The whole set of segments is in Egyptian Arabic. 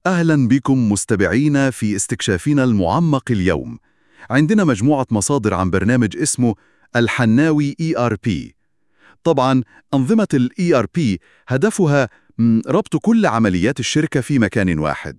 أهلا بكم مستمعينا في استكشافنا المعمق اليوم. عندنا مجموعة مصادر عن برنامج اسمه الحناوي ERP. طبعا أنظمة ال ERP هدفها م، ربط كل عمليات الشركة في مكان واحد.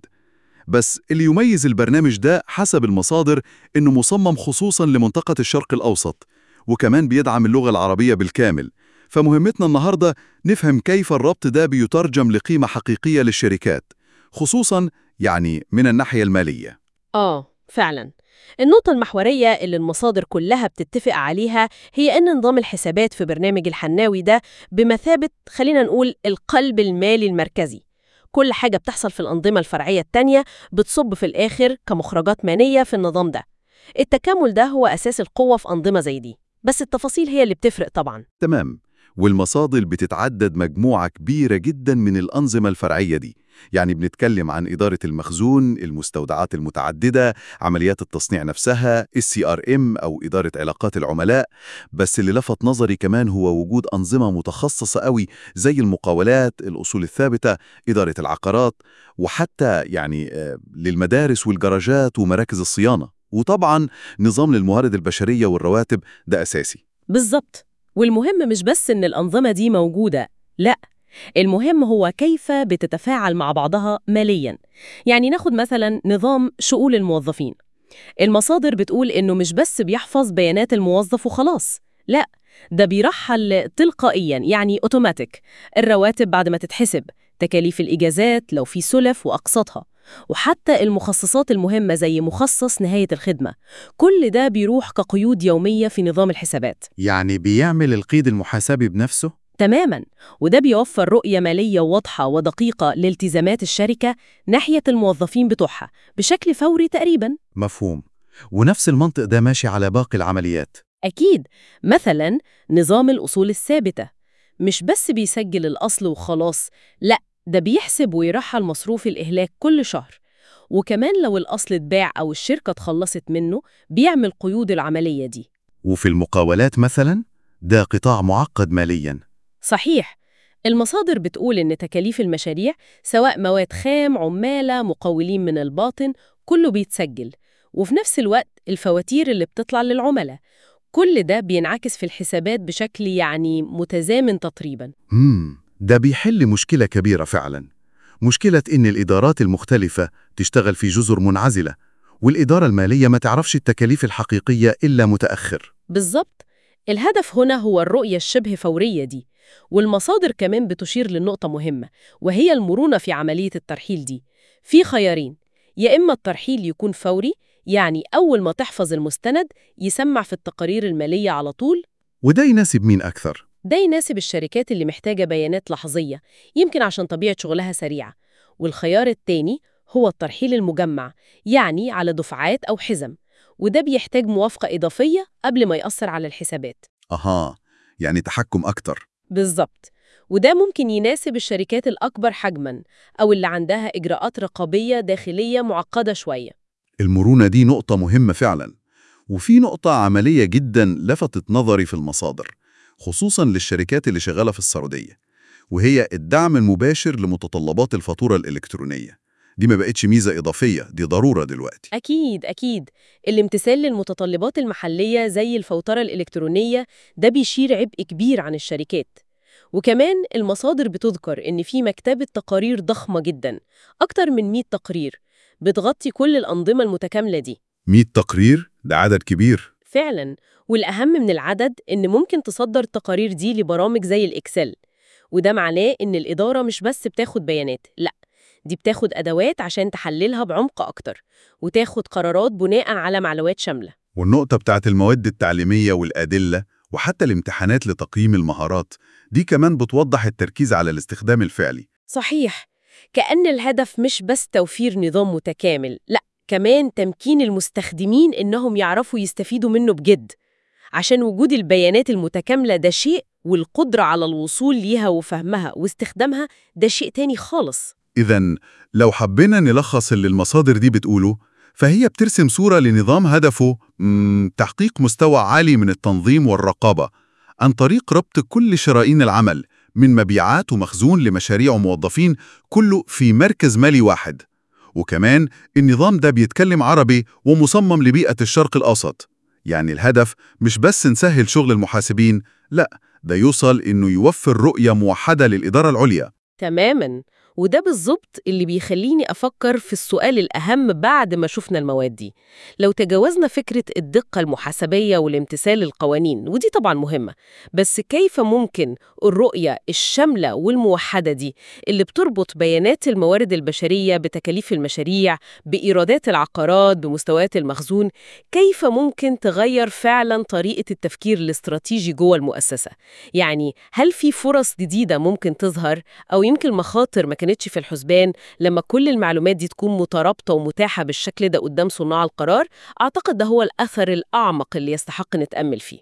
بس اللي يميز البرنامج ده حسب المصادر إنه مصمم خصوصا لمنطقة الشرق الأوسط وكمان بيدعم اللغة العربية بالكامل. فمهمتنا النهاردة نفهم كيف الربط ده بيترجم لقيمة حقيقية للشركات. خصوصاً يعني من الناحية المالية آه فعلا النقطة المحورية اللي المصادر كلها بتتفق عليها هي أن نظام الحسابات في برنامج الحناوي ده بمثابة خلينا نقول القلب المالي المركزي كل حاجة بتحصل في الأنظمة الفرعية التانية بتصب في الآخر كمخرجات مالية في النظام ده التكامل ده هو أساس القوة في أنظمة زي دي بس التفاصيل هي اللي بتفرق طبعا تمام والمصادر بتتعدد مجموعة كبيرة جدا من الأنظمة الفرعية دي يعني بنتكلم عن إدارة المخزون، المستودعات المتعددة، عمليات التصنيع نفسها، الCRM أو إدارة علاقات العملاء بس اللي لفت نظري كمان هو وجود أنظمة متخصصة قوي زي المقاولات، الأصول الثابتة، إدارة العقارات وحتى يعني آه، للمدارس والجراجات ومراكز الصيانة وطبعا نظام للموارد البشرية والرواتب ده أساسي بالظبط والمهم مش بس إن الأنظمة دي موجودة لا المهم هو كيف بتتفاعل مع بعضها مالياً يعني ناخد مثلاً نظام شؤون الموظفين المصادر بتقول إنه مش بس بيحفظ بيانات الموظف وخلاص لا ده بيرحل تلقائياً يعني أوتوماتيك الرواتب بعد ما تتحسب تكاليف الإجازات لو في سلف وأقساطها وحتى المخصصات المهمة زي مخصص نهاية الخدمة كل ده بيروح كقيود يومية في نظام الحسابات يعني بيعمل القيد المحاسبي بنفسه؟ تماما وده بيوفر رؤية مالية واضحة ودقيقة لالتزامات الشركة ناحية الموظفين بتوعها بشكل فوري تقريبا مفهوم ونفس المنطق ده ماشي على باقي العمليات أكيد مثلا نظام الأصول الثابتة مش بس بيسجل الأصل وخلاص لا ده بيحسب ويرحل مصروف الإهلاك كل شهر وكمان لو الأصل اتباع أو الشركة اتخلصت منه بيعمل قيود العملية دي وفي المقاولات مثلا ده قطاع معقد ماليا صحيح المصادر بتقول إن تكاليف المشاريع سواء مواد خام، عمالة، مقاولين من الباطن كله بيتسجل وفي نفس الوقت الفواتير اللي بتطلع للعملاء كل ده بينعكس في الحسابات بشكل يعني متزامن تقريبا مم. ده بيحل مشكلة كبيرة فعلا مشكلة إن الإدارات المختلفة تشتغل في جزر منعزلة والإدارة المالية ما تعرفش التكاليف الحقيقية إلا متأخر بالظبط الهدف هنا هو الرؤية الشبه فورية دي والمصادر كمان بتشير لنقطة مهمة وهي المرونة في عملية الترحيل دي في خيارين يا إما الترحيل يكون فوري يعني أول ما تحفظ المستند يسمع في التقارير المالية على طول وده يناسب مين أكثر؟ ده يناسب الشركات اللي محتاجة بيانات لحظية يمكن عشان طبيعة شغلها سريعة والخيار التاني هو الترحيل المجمع يعني على دفعات أو حزم وده بيحتاج موافقة إضافية قبل ما يأثر على الحسابات أها يعني تحكم أكتر بالظبط وده ممكن يناسب الشركات الأكبر حجماً أو اللي عندها إجراءات رقابية داخلية معقدة شوية المرونة دي نقطة مهمة فعلا وفي نقطة عملية جدا لفتت نظري في المصادر خصوصا للشركات اللي شغالة في السعودية وهي الدعم المباشر لمتطلبات الفاتورة الإلكترونية دي ما بقتش ميزة إضافية دي ضرورة دلوقتي أكيد أكيد الامتثال للمتطلبات المحلية زي الفوترة الإلكترونية ده بيشير عبء كبير عن الشركات وكمان المصادر بتذكر إن في مكتبة تقارير ضخمة جدا أكتر من 100 تقرير بتغطي كل الأنظمة المتكاملة دي 100 تقرير ده عدد كبير فعلا والأهم من العدد إن ممكن تصدر التقارير دي لبرامج زي الإكسل وده معناه إن الإدارة مش بس بتاخد بيانات لأ دي بتاخد أدوات عشان تحللها بعمق أكتر وتاخد قرارات بناء على معلومات شاملة والنقطة بتاعت المواد التعليمية والأدلة وحتى الامتحانات لتقييم المهارات دي كمان بتوضح التركيز على الاستخدام الفعلي صحيح كأن الهدف مش بس توفير نظام متكامل لأ كمان تمكين المستخدمين إنهم يعرفوا يستفيدوا منه بجد عشان وجود البيانات المتكاملة ده شيء والقدرة على الوصول ليها وفهمها واستخدامها ده شيء تاني خالص إذا لو حبينا نلخص اللي المصادر دي بتقوله فهي بترسم صورة لنظام هدفه مم، تحقيق مستوى عالي من التنظيم والرقابة عن طريق ربط كل شرائين العمل من مبيعات ومخزون لمشاريع وموظفين كله في مركز مالي واحد وكمان النظام ده بيتكلم عربي ومصمم لبيئة الشرق الأوسط يعني الهدف مش بس نسهل شغل المحاسبين لا ده يوصل إنه يوفر رؤية موحدة للإدارة العليا تماماً وده بالظبط اللي بيخليني أفكر في السؤال الأهم بعد ما شفنا المواد دي لو تجاوزنا فكرة الدقة المحاسبية والامتثال للقوانين ودي طبعا مهمة بس كيف ممكن الرؤية الشاملة والموحدة دي اللي بتربط بيانات الموارد البشرية بتكاليف المشاريع بإيرادات العقارات بمستويات المخزون كيف ممكن تغير فعلا طريقة التفكير الاستراتيجي جوه المؤسسة يعني هل في فرص جديدة ممكن تظهر أو يمكن مخاطر ما كانتش في الحسبان لما كل المعلومات دي تكون مترابطة ومتاحة بالشكل ده قدام صناع القرار أعتقد ده هو الأثر الأعمق اللي يستحق نتأمل فيه